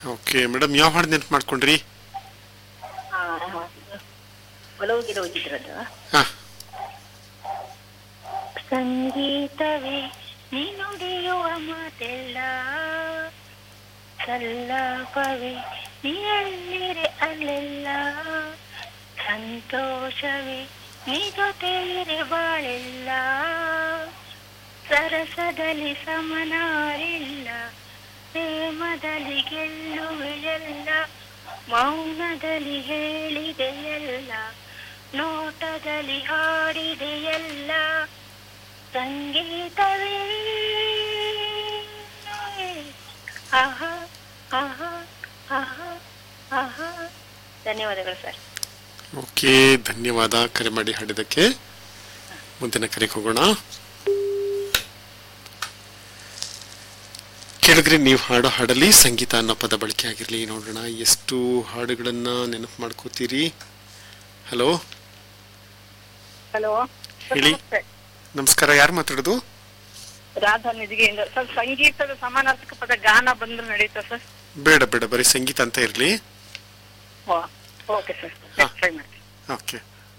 Okay madam ಯಾವ ಹಾಡು ನೆನಪು ಮಾಡ್ಕೊಂಡ್ರಿ ಒಲವು ಗಿಲವು ಚಿತ್ರದ ಹಾ ಸಂಗೀತವೇ ನೀ ನುಡಿಯುವ ಮಾತೆಲ್ಲ ಸಲ್ಲಾಪವೇ ನೀ ಅಲ್ಲಿರೆ ಅಲ್ಲೆಲ್ಲ ಸಂತೋಷವೇ ನೀ ಜೊತೆ ಇರೆ ಬಾಳೆಲ್ಲ ಸರಸದಲ್ಲಿ ಸಮನಾರಿಲ್ಲ ಪ್ರೇಮದಲ್ಲಿ ಗೆಲ್ಲುವೆಯಲ್ಲ ಮೌನದಲ್ಲಿ ಹೇಳಿದೆಯಲ್ಲ ನೋಟದಲ್ಲಿ ಹಾಡಿದೆಯಲ್ಲ ಸಂಗೀತವೇ ಆಹಾ ಆಹಾ ಆಹಾ ಆಹಾ ಧನ್ಯವಾದಗಳು ಸರ್ ಓಕೆ ಧನ್ಯವಾದ ಕರೆ ಮಾಡಿ ಹಾಡಿದ್ದಕ್ಕೆ ಮುಂದಿನ ಕರೆಗೆ ಹೋಗೋಣ ಕೇಳಿದ್ರೆ ನೀವು ಹಾಡೋ ಹಾಡಲ್ಲಿ ಸಂಗೀತ ಅನ್ನೋ ಪದ ಬಳಕೆ ಆಗಿರಲಿ ನೋಡೋಣ ಎಷ್ಟು ಹಾಡುಗಳನ್ನ ನೆನಪು ಮಾಡ್ಕೋತೀರಿ ಹಲೋ ಹಲೋ ಹೇಳಿ. ನಮಸ್ಕಾರ ಯಾರು ಮಾತಾಡೋದು ರಾಧಾ ನಿಧಿಗೆಯಿಂದ ಸರ್ ಸಂಗೀತದ ಸಮಾನಾರ್ಥಕ ಪದ ಗಾನ ಬಂದ್ರೆ ನಡೀತಾ ಸರ್ ಬೇಡ ಬೇಡ ಬರೀ ಸಂಗೀತ ಅಂತ ಇರಲಿ ಓಕೆ ಸರ್ ಹಾ. ಟ್ರೈ ಮಾಡ್ತೀನಿ ಓಕೆ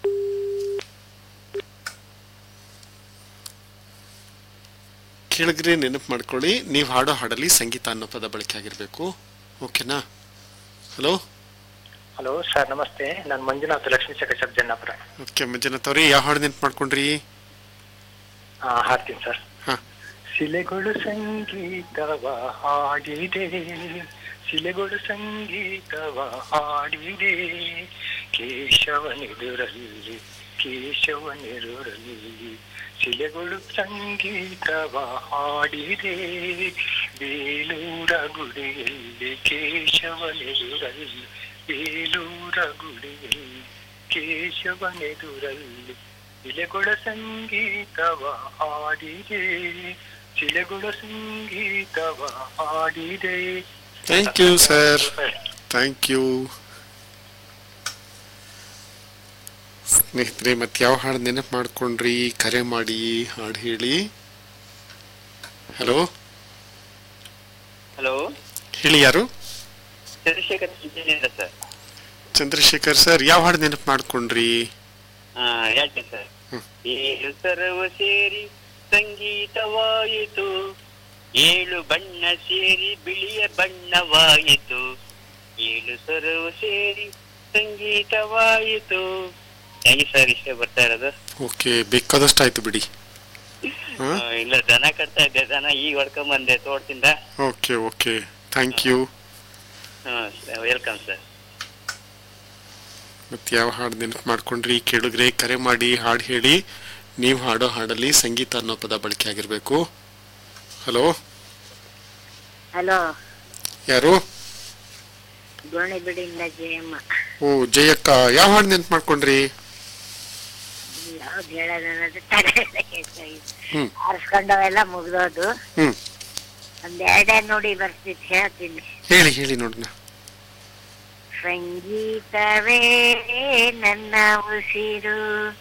ಕೇಳಿದ್ರೆ ನೆನಪು ಮಾಡ್ಕೊಳ್ಳಿ ನೀವು ಹಾಡೋ ಹಾಡಲ್ಲಿ ಸಂಗೀತ ಅನ್ನೋ ಪದ ಬಳಕೆ ಆಗಿರಬೇಕು ಓಕೆನಾ ಹಲೋ ಹಲೋ ಸರ್ ನಮಸ್ತೆ ನಾನು ಮಂಜುನಾಥ್ ಲಕ್ಷ್ಮೀ ಚಕಚಪ್ ಜನ್ನಾಪುರ ಓಕೆ ಮಂಜುನಾಥ್ ಅವ್ರಿ ಯಾವ ಹಾಡು ನೆನಪು ಮಾಡ್ಕೊಂಡ್ರಿ ಆ, ಹಾಡ್ತೀನಿ ಸರ್ ಹಾ ಶಿಲೆಗಳು ಸಂಗೀತವ ಹಾಡಿದೆ ಶಿಲೆಗಳು ಸಂಗೀತವ ಹಾಡಿದೆ ಕೇಶವನೆದುರಲ್ಲಿ ಕೇಶವನೆದುರಲ್ಲಿ ಶಿಲೆಗಳು ಸಂಗೀತವ ಹಾಡಿದೆ ಬೇಲೂರ ಗುಡಿಯಲ್ಲಿ ಕೇಶವನೆದುರಲ್ಲಿ ಬೇಲೂರ ಗುಡಿಯಲ್ಲಿ ಕೇಶವನೆದುರಲ್ಲಿ ಶಿಲೆಗಳ ಸಂಗೀತವ ಹಾಡಿದೆ ಶಿಲೆಗಳ ಸಂಗೀತವ ಹಾಡಿದೆ thank you sir thank you ಸ್ನೇಹಿತರೆ ಮತ್ತೆ ಯಾವ ಹಾಡು ನೆನಪು ಮಾಡ್ಕೊಂಡ್ರಿ ಕರೆ ಮಾಡಿ ಹಾಡು ಹೇಳಿ ಹಲೋ ಹಲೋ ಹೇಳಿ ಯಾರು Chandrashekhar engineer sir Chandrashekhar sir ಯಾವ ಹಾಡು ನೆನಪು ಮಾಡ್ಕೊಂಡ್ರಿ ಹಾ ಹೇಳ್ತೀನಿ ಸರ್ ಹ್ಮ್. ಏಳು ಸರ್ವ ಸೇರಿ ಸಂಗೀತವಾಯಿತು ಏಳು ಬಣ್ಣ ಸೇರಿ ಬಿಳಿಯ ಬಣ್ಣವಾಯಿತು ಏಳು ಸರ್ವ ಸೇರಿ ಸಂಗೀತವಾಯಿತು ಹೆಂಗೆ ಸರ್ ಇಷ್ಟೇ ಬರ್ತಾ ಇರೋದು ಓಕೆ ಬೇಕಾದಷ್ಟು ಆಯ್ತು ಬಿಡಿ ಹಾ ಆ, ಇಲ್ಲ ದನ ಕಟ್ತಾ ಇದ್ದೆ ದನ ಈಗ ಹೊಡ್ಕೊಂಡ್ ಬಂದೆ ತೋಟದಿಂದ okay okay thank you welcome sir ಮತ್ತೆ ಯಾವ ಹಾಡು ನೆನಪು ಮಾಡ್ಕೊಂಡ್ರಿ ಕೇಳಿದ್ರೆ ಕರೆ ಮಾಡಿ ಹಾಡು ಹೇಳಿ ನೀವು ಹಾಡೋ ಹಾಡಲ್ಲಿ ಸಂಗೀತ ಅನ್ನೋ ಪದ ಬಳಕೆ ಆಗಿರಬೇಕು ಹಲೋ ಹಲೋ ಯಾರು ಗೋಣಿಬಿಡಿಯಿಂದ ಜಯಮ್ಮ ಓ ಜಯಕ್ಕ ಯಾವ ಹಾಡು ನೆನಪು ಮಾಡ್ಕೊಂಡ್ರಿ ಯಾವ್ದು ಹೇಳೋದು ತಲೆ ಹ್ಮ್. ಆರಿಸ್ಕೊಂಡವೆಲ್ಲ ಮುಗ್ದೋದು ಹ್ಮ್ ಒಂದ್ ಎರಡೇ ನೋಡಿ ಬರ್ತಿತ್ತು ಹೇಳ್ತೀನಿ ಹೇಳಿ ಹೇಳಿ ನೋಡೋಣ ಸಂಗೀತವೇ ನನ್ನ ಉಸಿರು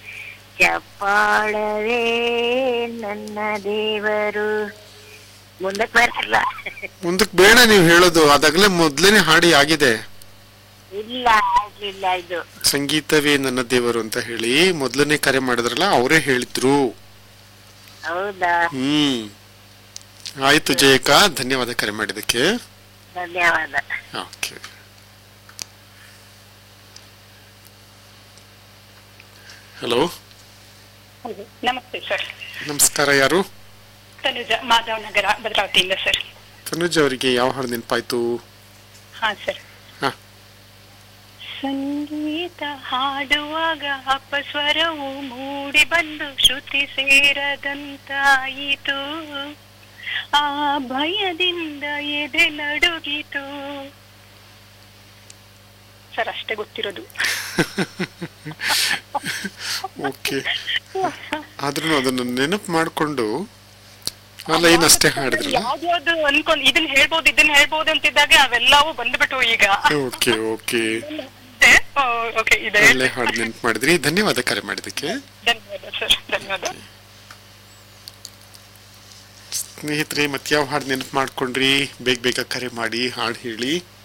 ಚಪ್ಪಾಳವೇ ನನ್ನ ದೇವರು ಮುಂದಕ್ಕೆ ಬರಲ್ಲ ಮುಂದಕ್ಕೆ ಬೇಡ ನೀವು ಹೇಳೋದು ಅದಾಗಲೇ ಮೊದ್ಲೇನೆ ಹಾಡಿ ಆಗಿದೆ ಇಲ್ಲ ಆಗ್ಲಿಲ್ಲ ಇದು ಸಂಗೀತವೇ ನನ್ನ ದೇವರು ಅಂತ ಹೇಳಿ ಮೊದಲನೇ ಕರೆ ಮಾಡಿದ್ರಲ್ಲ ಅವರೇ ಹೇಳಿದ್ರು ಹೌದಾ ಹ್ಮ್ ಆಯ್ತು ಜಯಕ್ಕ ಧನ್ಯವಾದ ಕರೆ ಮಾಡಿದ್ದಕ್ಕೆ ಧನ್ಯವಾದ ಓಕೆ ಹಲೋ ನಮಸ್ತೆ ಸರ್ ನಮಸ್ಕಾರ ಯಾರು ತನುಜ ಮಾಧವ್ ನಗರ ಭದ್ರಾವತಿಯಿಂದ ಸರ್ ತನುಜ್ ಅವರಿಗೆ ಯಾವ ಹಾಡು ನೆನಪಾಯ್ತು ಹಾ ಸರ್ ಹಾ. ಸಂಗೀತ ಹಾಡುವಾಗ ಅಪಸ್ವರವು ಮೂಡಿ ಬಂದು ಶ್ರುತಿ ಸೇರದಂತಾಯಿತು ಆ ಭಯದಿಂದ ಎದೆ ನಡುಗಿತು ಸರ್ ಅಷ್ಟೇ ಗೊತ್ತಿರೋದು ಓಕೆ ಆದ್ರೂ ಅದನ್ನು ನೆನಪು ಮಾಡಿಕೊಂಡು ಆ ಲೈನ್ ಅಷ್ಟೇ ಹಾಡಿದ್ರಲ್ಲ ಯಾವ್ದ್ಯಾವ್ದು ಅನ್ಕೊಂಡ್ ಇದನ್ನ ಹೇಳ್ಬೋದು ಇದನ್ನ ಹೇಳ್ಬೋದು ಅಂತಿದ್ದಾಗ ಅವೆಲ್ಲವೂ ಬಂದ್ಬಿಟ್ಟು ಈಗ ಓಕೆ ಓಕೆ ಓಕೆ ಇದೆ ಒಳ್ಳೆ ಹಾಡು ನೆನಪು ಮಾಡಿದ್ರಿ ಧನ್ಯವಾದ ಕರೆ ಮಾಡಿದ್ದಕ್ಕೆ ಧನ್ಯವಾದ ಸರ್ ಧನ್ಯವಾದ ಸ್ನೇಹಿತರೆ ಮತ್ತೆ ಯಾವ ಹಾಡು ನೆನಪು ಮಾಡ್ಕೊಂಡ್ರಿ ಬೇಗ ಬೇಗ ಕರೆ ಮಾಡಿ ಹಾಡು ಹೇಳಿ